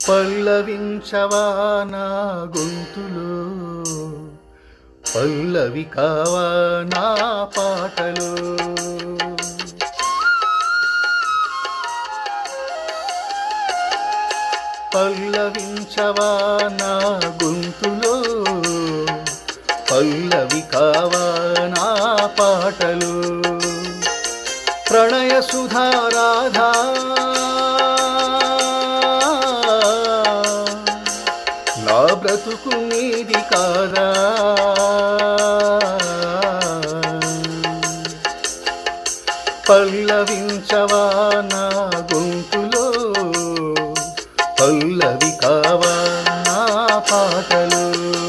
పల్లవించవా నా గొంతులో పల్లవి కావా నా పాటలో పల్లవించవా నా గొంతులో పల్లవి కావా నా పాటలు ప్రణయ సుధారాధా నా బ్రతుకు నీది కాదా పల్లవించవా నా గొంతులో పల్లవి కావా నా పాటలు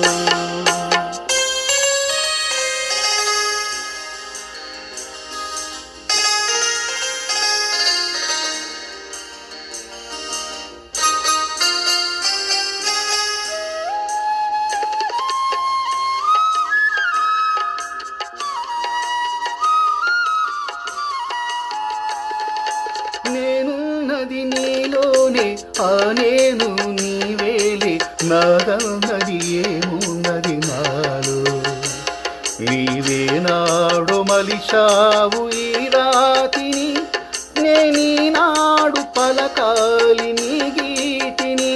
నేనున్నది నీలోనే ఆ నేను నీవేలే నాదన్నది ఏమున్నది నాలో నీవే నాడు మలిషావు ఈ రాతిని నేనీనాడు పలకాలి నీ గీతిని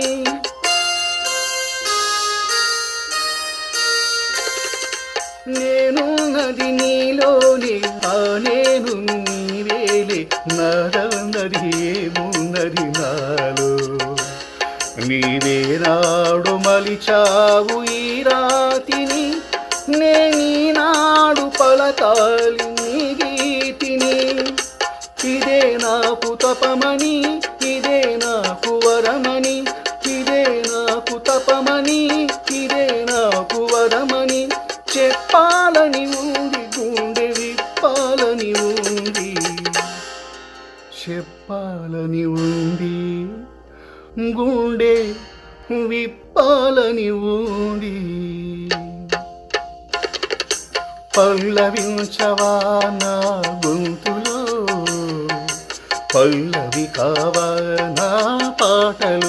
నేను నది నీలోనే ఆ నేను నీవేలే నరన్నది ఏమున్నది నాలో నీవే నాడు మలిచావు ఈ రాతిని నేనీనాడు పలకాలి నీ గీతిని ఇదే నాకు తపమని ఇదే నాకు వరమని ఇదే నాకు తపమని ఇదే నాకు వరమని చెప్పాలని ఉంది గుండె విప్పాలని ఉంది చెప్పాలని ఉంది గుండె విప్పాలని ఉంది పల్లవించవా నా గొంతులో పల్లవి కావా నా పాటలు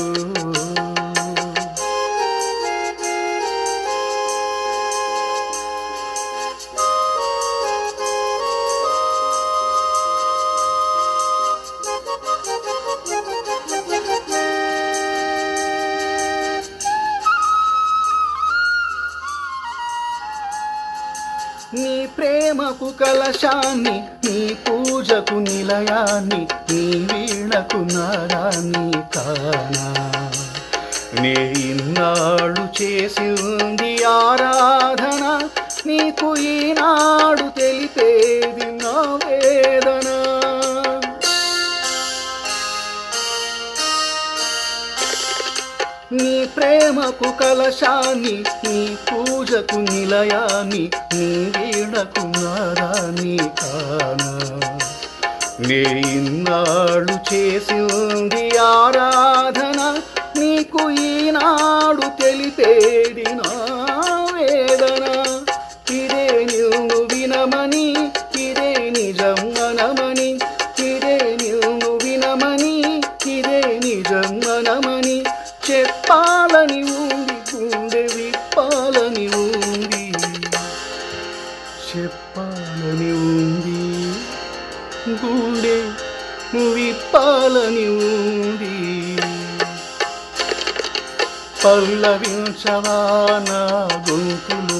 నీ ప్రేమకు కలశాన్ని నీ పూజకు నిలయాన్ని నీ వీణకు నారాన్ని కానా నే ఇన్నాళ్ళు చేసింది ఆరాధన నీకు ఈనాడు తెలిపేది నా వేదన నీ ప్రేమకు కలశాన్ని నీ పూజకు నిలయాన్ని నీ వీణకు నారాన్ని కానా నే ఇన్నాళ్ళు చేసింది ఆరాధన నీకు ఈనాడు తెలిపేది నా వేదన ఇదే నిన్ను వినమని ఇదే నిజం అనమని ఇదే నిన్ను వినమని ఇదే నిజం అనమని చెప్పాలని ఉంది గుండె విప్పాలని ఉంది చెప్పాలని ఉంది గుండె విప్పాలని ఉంది పల్లవించవా నా గొంతులు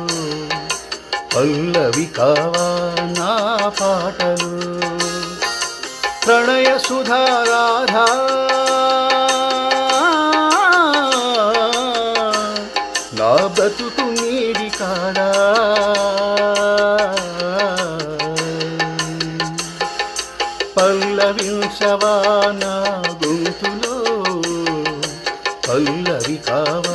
పల్లవి కావా నా పాటలు ప్రణయ సుధారాధా నా బ్రతుకు నీడి కాడా పల్లవించవా నా గొంతులో పల్లవి కావా